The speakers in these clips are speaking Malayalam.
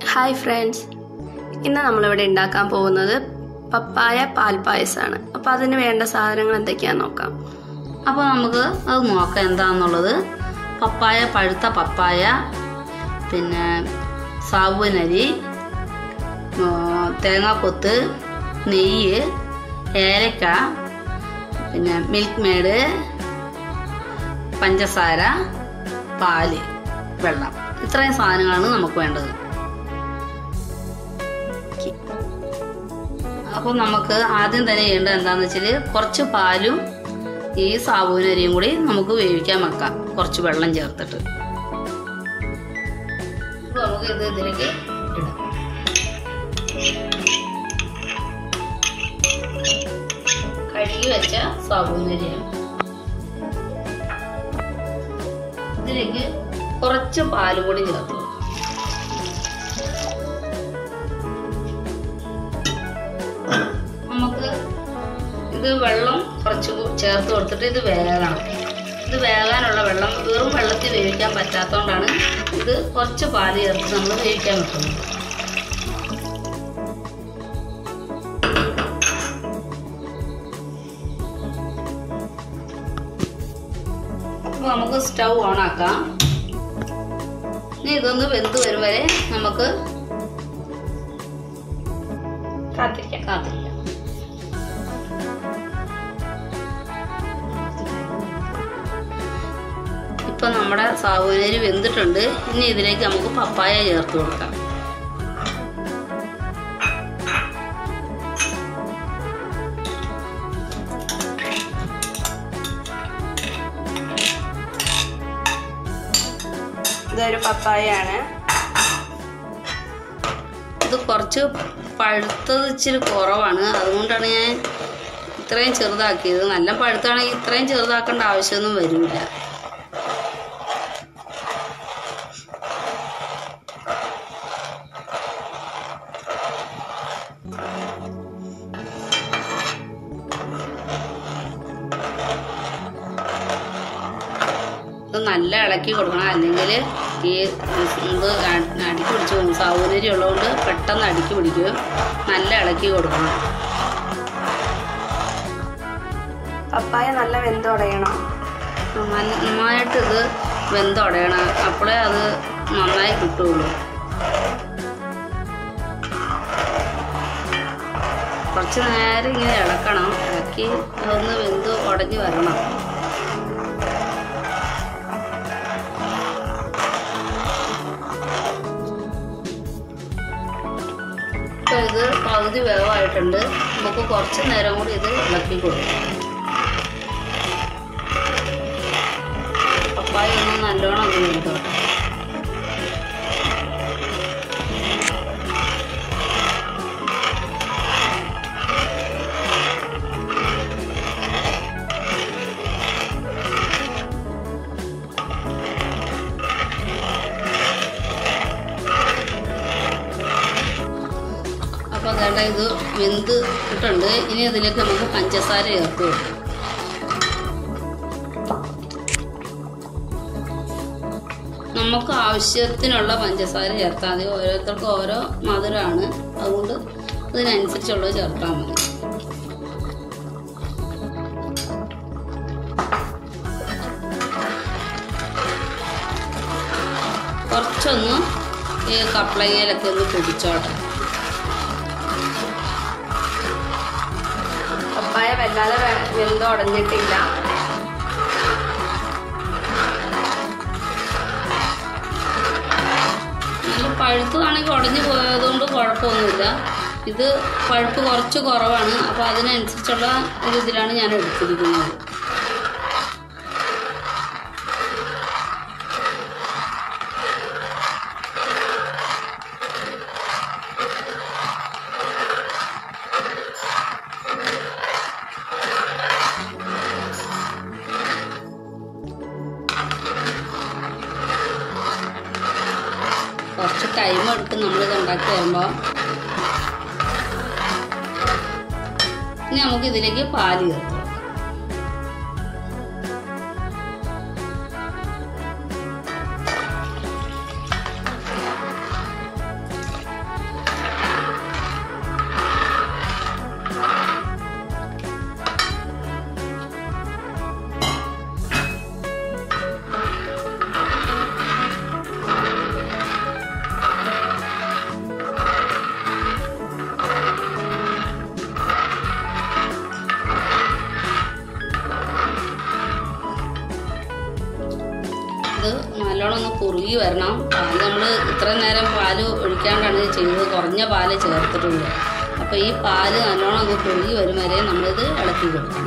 ഹായ് ഫ്രണ്ട്സ് ഇന്ന് നമ്മളിവിടെ ഉണ്ടാക്കാൻ പോകുന്നത് പപ്പായ പാൽപ്പായസമാണ് അപ്പോൾ അതിന് വേണ്ട സാധനങ്ങൾ എന്തൊക്കെയാണെന്ന് നോക്കാം അപ്പോൾ നമുക്ക് അത് നോക്കാം എന്താണെന്നുള്ളത് പപ്പായ പഴുത്ത പപ്പായ പിന്നെ സാബുനരി തേങ്ങാക്കൊത്ത് നെയ്യ് ഏലക്ക പിന്നെ മിൽക്ക് മേഡ് പഞ്ചസാര പാല് വെള്ളം ഇത്രയും സാധനങ്ങളാണ് നമുക്ക് വേണ്ടത് അപ്പോൾ നമുക്ക് ആദ്യം തന്നെ ചെയ്യേണ്ടത് എന്താണെന്ന് വെച്ചാൽ കുറച്ച് പാലും ഈ സാബുനരിയും കൂടി നമുക്ക് വേവിക്കാൻ വെക്കാം കുറച്ച് വെള്ളം ചേർത്തിട്ട് അപ്പോൾ നമുക്ക് ഇത് ഇതിലേക്ക് ഇടാം കഴുകി വെച്ച സാബുനരിയാണ് ഇതിലേക്ക് കുറച്ച് പാലും കൂടി ചേർത്തു നമുക്ക് ഇത് വെള്ളം കുറച്ച് കൂ- ചേർത്ത് കൊടുത്തിട്ട് ഇത് വേകണം ഇത് വേകാനുള്ള വെള്ളം വെറും വെള്ളത്തിൽ വേവിക്കാൻ പറ്റാത്തതുകൊണ്ടാണ് ഇത് കുറച്ച് പാല് ചേർത്ത് നമ്മൾ വേവിക്കാൻ വെക്കുന്നത് അപ്പോൾ നമുക്ക് സ്റ്റൗ ഓൺ ആക്കാം ഇനി ഇതൊന്ന് വെന്ത് വരും വരെ നമുക്ക് കാത്തിരിക്കാം കാത്തിരിക്കാം ഇപ്പൊ നമ്മുടെ സാഹോദരി വെന്തിട്ടുണ്ട് ഇനി ഇതിലേക്ക് നമുക്ക് പപ്പായ ചേർത്ത് കൊടുക്കാം ഇതൊരു പപ്പായയാണ് ഇത് കുറച്ച് പഴുത്തത് ഇച്ചിരി കുറവാണ് അതുകൊണ്ടാണ് ഞാൻ ഇത്രയും ചെറുതാക്കിയത് നല്ല പഴുത്താണെങ്കിൽ ഇത്രയും ചെറുതാക്കേണ്ട ആവശ്യമൊന്നും വരില്ല ഇത് നല്ല ഇളക്കി കൊടുക്കണം അല്ലെങ്കിൽ ഈ ഇത് അ- അടിക്ക് പിടിച്ച് പോകും സൗകര്യം ഉള്ളതുകൊണ്ട് പെട്ടെന്ന് അടിക്ക് പിടിക്കും നല്ല ഇളക്കി കൊടുക്കണം പപ്പായ നല്ല വെന്തുടയണം നല്ല- നന്നായിട്ട് ഇത് വെന്തുടയണം അപ്പോഴേ അത് നന്നായി കിട്ടുള്ളൂ കുറച്ച് നേരം ഇങ്ങനെ ഇളക്കണം ഇളക്കി അതൊന്ന് വെന്ത് ഉടഞ്ഞ് വരണം ഇപ്പോൾ ഇത് പകുതി വേവായിട്ടുണ്ട് നമുക്ക് കുറച്ച് നേരം കൂടി ഇത് ഇളക്കി കൊടുക്കാം പപ്പായ ഒന്ന് നല്ലോണം ഒന്ന് വെന്തോട്ടെ അപ്പോൾ അതേണ്ട ഇത് വെന്ത് ഇട്ടുണ്ട് ഇനി അതിലേക്ക് നമുക്ക് പഞ്ചസാര ചേർത്ത് കൊടുക്കാം നമുക്ക് ആവശ്യത്തിനുള്ള പഞ്ചസാര ചേർത്താൽ മതി ഓരോരുത്തർക്കും ഓരോ മധുരമാണ് അതുകൊണ്ട് അതിനനുസരിച്ചുള്ളത് ചേർത്താൽ മതി കുറച്ചൊന്ന് ഈ കപ്ലങ്ങയിലൊക്കെ ഒന്ന് പിടിച്ചോട്ടെ പപ്പായ വല്ലാതെ വെ- വെന്തുടഞ്ഞിട്ടില്ല നല്ല പഴുത്തതാണെങ്കിൽ ഉടഞ്ഞു പോയതുകൊണ്ട് കുഴപ്പമൊന്നുമില്ല ഇത് പഴുപ്പ് കുറച്ച് കുറവാണ് അപ്പോൾ അതിനനുസരിച്ചുള്ള ഒരു ഇതിലാണ് ഞാൻ എടുത്തിരിക്കുന്നത് കുറച്ച് ടൈം എടുക്കും നമ്മളിത് ഉണ്ടാക്കി വരുമ്പോൾ ഇനി നമുക്ക് ഇതിലേക്ക് പാല് ചേർത്ത് കൊടുക്കാം കുറുകി വരണം പാല് നമ്മൾ ഇത്രയും നേരം പാല് ഒഴിക്കാണ്ടാണ് ഇത് ചെയ്തത് കുറഞ്ഞ പാല് ചേർത്തിട്ടുള്ളൂ അപ്പോൾ ഈ പാല് നല്ലോണം അങ്ങ് കുറുകി വരും വരെ നമ്മളിത് ഇളക്കി കൊടുക്കണം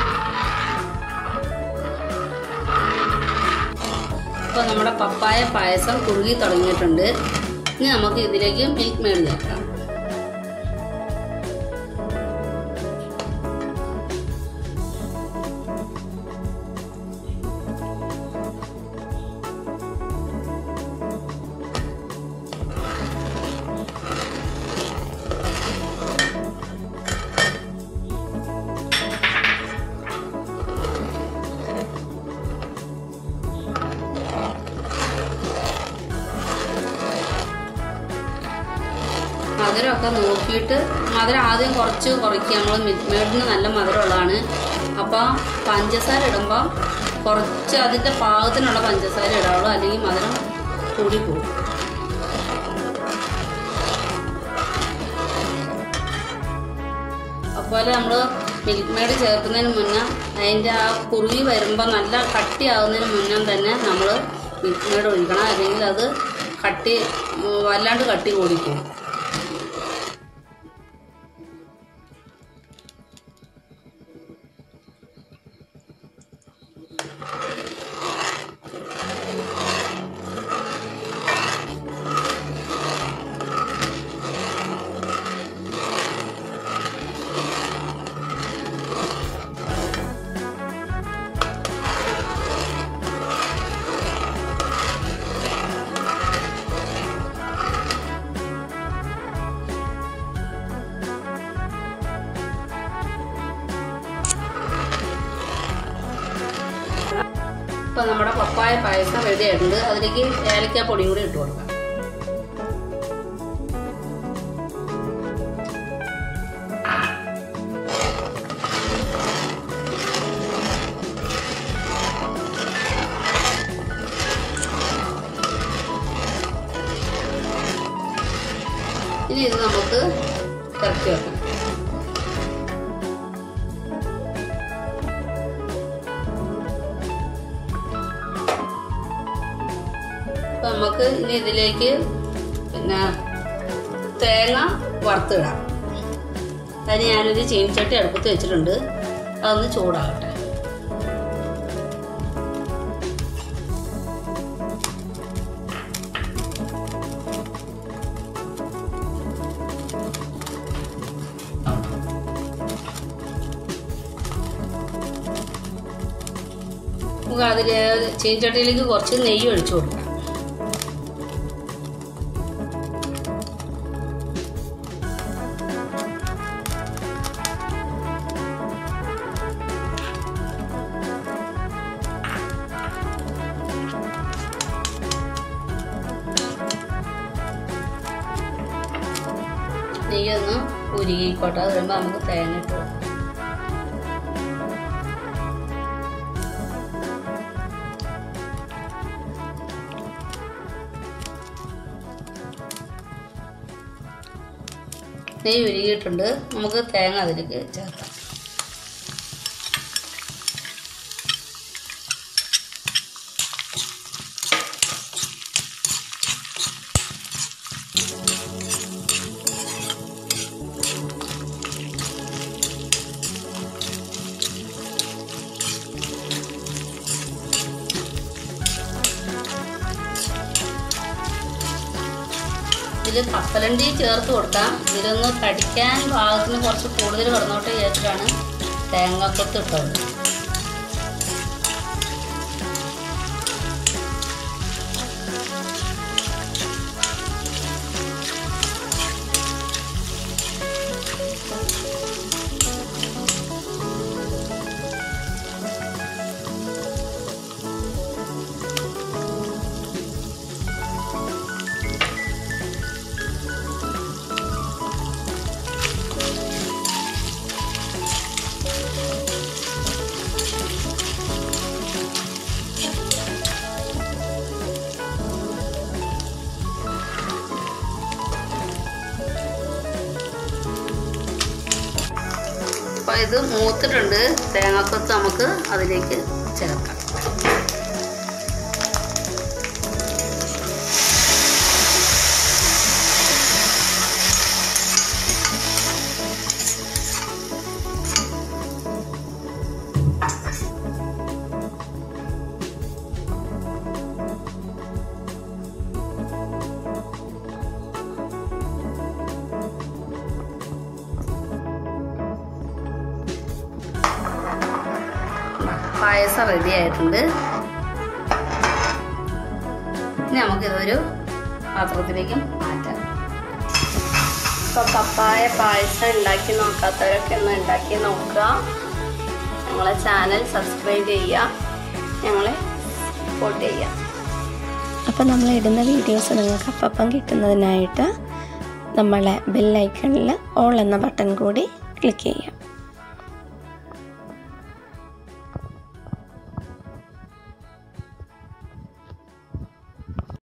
ഇപ്പോൾ നമ്മുടെ പപ്പായ പായസം കുറുകി തുടങ്ങിയിട്ടുണ്ട് ഇനി നമുക്ക് ഇതിലേക്ക് മിൽക്ക് മെയ്ഡ് ചേർക്കാം മധുരമൊക്കെ നോക്കിയിട്ട് മധുരം ആദ്യം കുറച്ച് കുറയ്ക്കുക നമ്മൾ മിൽക്ക് മെയ്ഡിന് നല്ല മധുരമുള്ളതാണ് അപ്പോൾ പഞ്ചസാര ഇടുമ്പോൾ കുറച്ച് അതിൻ്റെ പാകത്തിനുള്ള പഞ്ചസാര ഇടാവുള്ളൂ അല്ലെങ്കിൽ മധുരം കൂടിപ്പോകും അതുപോലെ നമ്മൾ മിൽക്ക് മെയ്ഡ് ചേർക്കുന്നതിന് മുന്നേ അതിൻ്റെ ആ കുറുകി വരുമ്പോൾ നല്ല കട്ടിയാവുന്നതിന് മുന്നേ തന്നെ നമ്മൾ മിൽക്ക് മെയ്ഡ് ഒഴിക്കണം അല്ലെങ്കിൽ അത് കട്ടി ഉം, വല്ലാണ്ട് കട്ടി കൂടിപ്പോകും ഇപ്പം നമ്മുടെ പപ്പായ പായസം റെഡി ആയിട്ടുണ്ട് അതിലേക്ക് ഏലക്ക പൊടിയും കൂടി ഇട്ട് കൊടുക്കാം ഇനി ഇത് നമുക്ക് ഇറക്കി വെക്കാം അപ്പൊ നമുക്ക് ഇനി ഇതിലേക്ക് പിന്നെ തേങ്ങ വറുത്തിടാം അതിന് ഞാനൊരു ചീനിച്ചട്ടി അടുപ്പത്ത് വെച്ചിട്ടുണ്ട് അതൊന്ന് ചൂടാകട്ടെ നമുക്ക് അതിൽ ചീനിച്ചട്ടിയിലേക്ക് കുറച്ച് നെയ്യ് ഒഴിച്ചു കൊടുക്കാം നെയ്യൊന്ന് ഉരുകിക്കോട്ടെ അത് കഴിയുമ്പോൾ നമുക്ക് തേങ്ങ ഇട്ട് കൊടുക്കാം നെയ്യ് ഉരുകിയിട്ടുണ്ട് നമുക്ക് തേങ്ങ അതിലേക്ക് ചേർക്കാം ഇതിൽ കപ്പലണ്ടി ചേർത്ത് കൊടുക്കാം ഇതിലൊന്ന് കടിക്കാൻ പാകത്തിന് കുറച്ച് കൂടുതൽ കിടന്നോട്ട് വിചാരിച്ചിട്ടാണ് തേങ്ങാക്കൊത്ത് ഇട്ടത് അപ്പോൾ ഇത് മൂത്തിട്ടുണ്ട് തേങ്ങാക്കൊത്ത് നമുക്ക് അതിലേക്ക് ചേർക്കാം പായസം റെഡി ആയിട്ടുണ്ട് ഇനി നമുക്കിതൊരു പാത്രത്തിലേക്ക് മാറ്റാം അപ്പോൾ പപ്പായ പായസം ഉണ്ടാക്കി നോക്കാത്തവരൊക്കെ ഒന്ന് ഉണ്ടാക്കി നോക്കുക ഞങ്ങളെ ചാനൽ സബ്സ്ക്രൈബ് ചെയ്യുക ഞങ്ങളെ സപ്പോർട്ട് ചെയ്യുക അപ്പോൾ നമ്മൾ ഇടുന്ന വീഡിയോസ് നിങ്ങൾക്ക് അപ്പം കിട്ടുന്നതിനായിട്ട് നമ്മളെ ബെല്ലൈക്കണിൽ ഓൾ എന്ന ബട്ടൺ കൂടി ക്ലിക്ക് ചെയ്യാം